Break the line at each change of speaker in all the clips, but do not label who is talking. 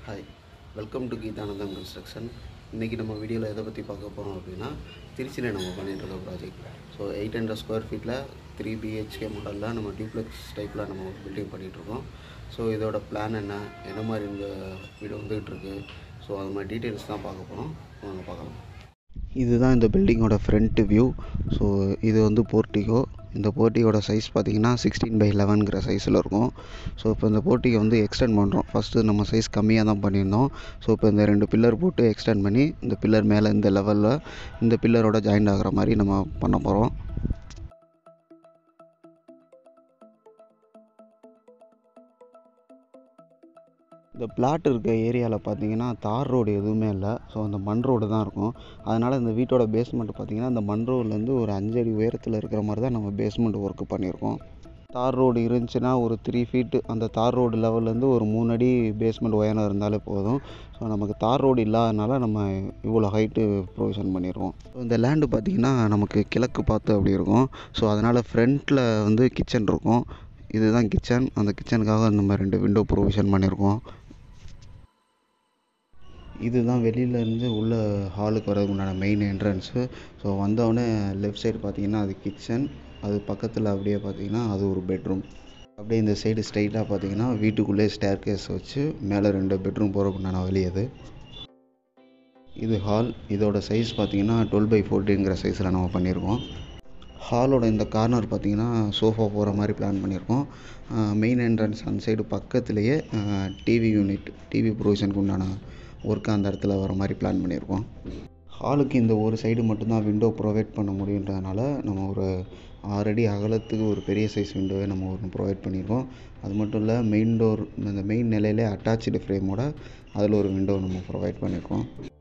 hi welcome to Geethanandam construction இன்றைக்கி நம்ம வீடியோவில் எதை பற்றி பார்க்க போகிறோம் அப்படின்னா திருச்சியில் நம்ம பண்ணிட்டு இருக்க project so eight hundred square ஃபீட்டில் த்ரீ பிஹெச்கே மாடலில் நம்ம டியூப்ளெக்ஸ் டைப்பில் நம்ம பில்டிங் பண்ணிகிட்ருக்கோம் ஸோ இதோட பிளான் என்ன என்ன மாதிரி இந்த வீடு வந்துகிட்டு இருக்கு ஸோ அது மாதிரி டீட்டெயில்ஸ் தான் பார்க்க போகிறோம் வாங்க பார்க்கலாம் இதுதான் இந்த பில்டிங்கோட ஃப்ரண்ட் வியூ ஸோ இது வந்து போர்ட்டிகோ இந்த போர்ட்டிகோட சைஸ் பார்த்தீங்கன்னா சிக்ஸ்டீன் பை லெவன்கிற சைஸில் இருக்கும் ஸோ இப்போ இந்த போர்ட்டிகை வந்து எக்ஸ்டெண்ட் பண்ணுறோம் ஃபஸ்ட்டு நம்ம சைஸ் கம்மியாக தான் பண்ணியிருந்தோம் ஸோ இப்போ இந்த ரெண்டு பில்லர் போட்டு எக்ஸ்டெண்ட் பண்ணி இந்த பில்லர் மேலே இந்த லெவலில் இந்த பில்லரோட ஜாயிண்ட் ஆகிற மாதிரி நம்ம பண்ண போகிறோம் இந்த பிளாட் இருக்க ஏரியாவில் பார்த்தீங்கன்னா தார் ரோடு எதுவுமே இல்லை ஸோ அந்த மண் ரோடு தான் இருக்கும் அதனால் இந்த வீட்டோட பேஸ்மெண்ட் பார்த்தீங்கன்னா இந்த மண் ரோட்லேருந்து ஒரு அஞ்சடி உயரத்தில் இருக்கிற மாதிரி தான் நம்ம பேஸ்மெண்ட் ஒர்க்கு பண்ணியிருக்கோம் தார் ரோடு இருந்துச்சுன்னா ஒரு த்ரீ ஃபீட்டு அந்த தார் ரோடு லெவல்லேருந்து ஒரு மூணு அடி பேஸ்மெண்ட் உயரம் இருந்தாலே போதும் ஸோ நமக்கு தார் ரோடு இல்லாதனால நம்ம இவ்வளோ ஹைட்டு ப்ரொவிஷன் பண்ணியிருக்கோம் ஸோ இந்த லேண்டு பார்த்திங்கன்னா நமக்கு கிழக்கு பார்த்து அப்படி இருக்கும் ஸோ அதனால் ஃப்ரண்ட்டில் வந்து கிச்சன் இருக்கும் இதுதான் கிச்சன் அந்த கிச்சனுக்காக நம்ம ரெண்டு விண்டோ ப்ரொவிஷன் பண்ணியிருக்கோம் இதுதான் வெளியிலேருந்து உள்ள ஹாலுக்கு வரதுக்கு உண்டான மெயின் என்ட்ரன்ஸு ஸோ வந்தவுடனே லெஃப்ட் சைடு பார்த்தீங்கன்னா அது கிச்சன் அது பக்கத்தில் அப்படியே பார்த்தீங்கன்னா அது ஒரு பெட்ரூம் அப்படியே இந்த சைடு ஸ்ட்ரைட்டாக பார்த்தீங்கன்னா வீட்டுக்குள்ளே ஸ்டேர் கேஸ் வச்சு மேலே ரெண்டு பெட்ரூம் போகிறதுக்கு உண்டான வழி அது இது ஹால் இதோட சைஸ் பார்த்தீங்கன்னா டுவெல் பை ஃபோர்டீன்கிற சைஸில் நம்ம பண்ணியிருக்கோம் ஹாலோட இந்த கார்னர் பார்த்தீங்கன்னா சோஃபா போகிற மாதிரி பிளான் பண்ணியிருக்கோம் மெயின் என்ட்ரன்ஸ் அந்த சைடு பக்கத்துலேயே டிவி யூனிட் டிவி ப்ரொவிஷனுக்கு உண்டான ஒர்க்கு அந்த இடத்துல வர மாதிரி பிளான் பண்ணியிருக்கோம் ஹாலுக்கு இந்த ஒரு சைடு மட்டும்தான் விண்டோ ப்ரொவைட் பண்ண முடியுன்றதுனால நம்ம ஒரு ஆறு அடி அகலத்துக்கு ஒரு பெரிய சைஸ் விண்டோவை நம்ம ஒன்று ப்ரொவைட் பண்ணியிருக்கோம் அது மட்டும் இல்லை மெயின் டோர் இந்த மெயின் நிலையிலே அட்டாச்சு ஃப்ரேமோட அதில் ஒரு விண்டோ நம்ம ப்ரொவைட் பண்ணியிருக்கோம்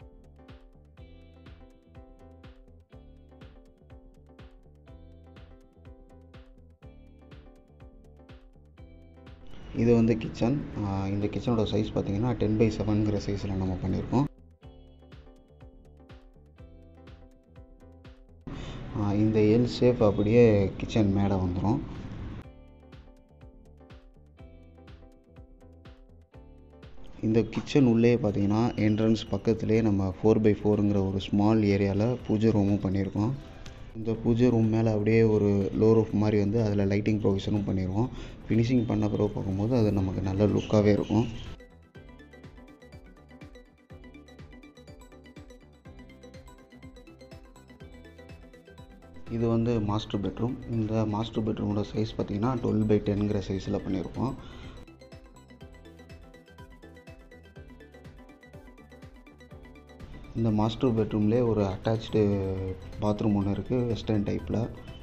இது வந்து கிச்சன் இந்த கிச்சனோட சைஸ் பார்த்தீங்கன்னா டென் பை செவன்கிற சைஸில் நம்ம பண்ணியிருக்கோம் இந்த எல் ஷேப் அப்படியே கிச்சன் மேலே வந்துடும் இந்த கிச்சன் உள்ளே பார்த்தீங்கன்னா என்ட்ரன்ஸ் பக்கத்துலேயே நம்ம ஃபோர் பை ஃபோருங்கிற ஒரு ஸ்மால் ஏரியாவில் பூஜை ரூமும் பண்ணியிருக்கோம் இந்த பூஜை ரூம் மேலே அப்படியே ஒரு லோ ரூஃப் மாதிரி வந்து அதில் லைட்டிங் ப்ரொவிஷனும் பண்ணிடுவோம் ஃபினிஷிங் பண்ண பிறகு பார்க்கும்போது அது நமக்கு நல்ல லுக்காகவே இருக்கும் இது வந்து மாஸ்டர் பெட்ரூம் இந்த மாஸ்டர் பெட்ரூமோட சைஸ் பார்த்திங்கன்னா டுவெல் பை டென்கிற சைஸில் பண்ணியிருக்கோம் இந்த மாஸ்டர் பெட்ரூம்லேயே ஒரு அட்டாச்சு பாத்ரூம் ஒன்று இருக்குது வெஸ்டர்ன் டைப்பில்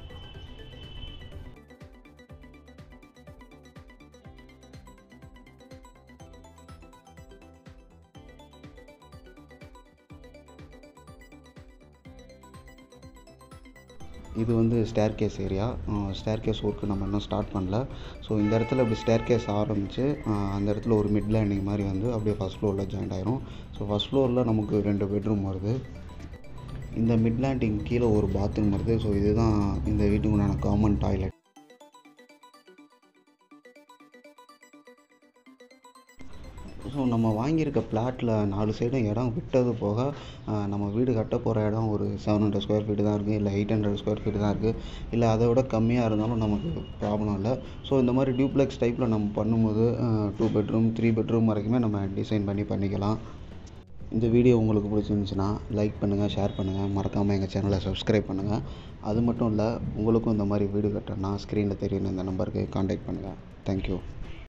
இது வந்து staircase area staircase work நம்ம இன்னும் ஸ்டார்ட் பண்ணல ஸோ இந்த இடத்துல இப்படி ஸ்டேர் கேஸ் ஆரம்பித்து அந்த இடத்துல ஒரு மிட் லேண்டிங் மாதிரி வந்து அப்படியே ஃபஸ்ட் ஃப்ளோரில் ஜாயிண்ட் ஆயிரும் ஸோ ஃபஸ்ட் ஃப்ளோரில் நமக்கு ரெண்டு பெட்ரூம் வருது இந்த மிட் லேண்டிங் கீழே ஒரு பாத்ரூம் வருது ஸோ இதுதான் இந்த வீட்டுக்கு உண்டான காமன் டாய்லெட் ஸோ நம்ம வாங்கியிருக்க பிளாட்டில் நாலு சைடும் இடம் விட்டது போக நம்ம வீடு கட்ட போகிற இடம் ஒரு செவன் ஹண்ட்ரட் ஸ்கொயர் ஃபீட்டு தான் இருக்குது இல்லை எயிட் ஹண்ட்ரட் ஸ்கொயர் ஃபீட்டு தான் இருக்குது இல்லை அதை விட கம்மியாக இருந்தாலும் நமக்கு ப்ராப்ளம் இல்லை ஸோ இந்த மாதிரி டியூப்ளெக்ஸ் டைப்பில் நம்ம பண்ணும்போது டூ பெட்ரூம் த்ரீ பெட்ரூம் வரைக்குமே நம்ம டிசைன் பண்ணி பண்ணிக்கலாம் இந்த வீடியோ உங்களுக்கு பிடிச்சிருந்துச்சுன்னா லைக் பண்ணுங்கள் ஷேர் பண்ணுங்கள் மறக்காமல் எங்கள் சேனலை சப்ஸ்கிரைப் பண்ணுங்கள் அது மட்டும் இல்லை உங்களுக்கும் இந்த மாதிரி வீடு கட்டணும்னா ஸ்க்ரீனில் தெரியும் இந்த நம்பருக்கு காண்டாக்ட் பண்ணுங்கள் தேங்க்யூ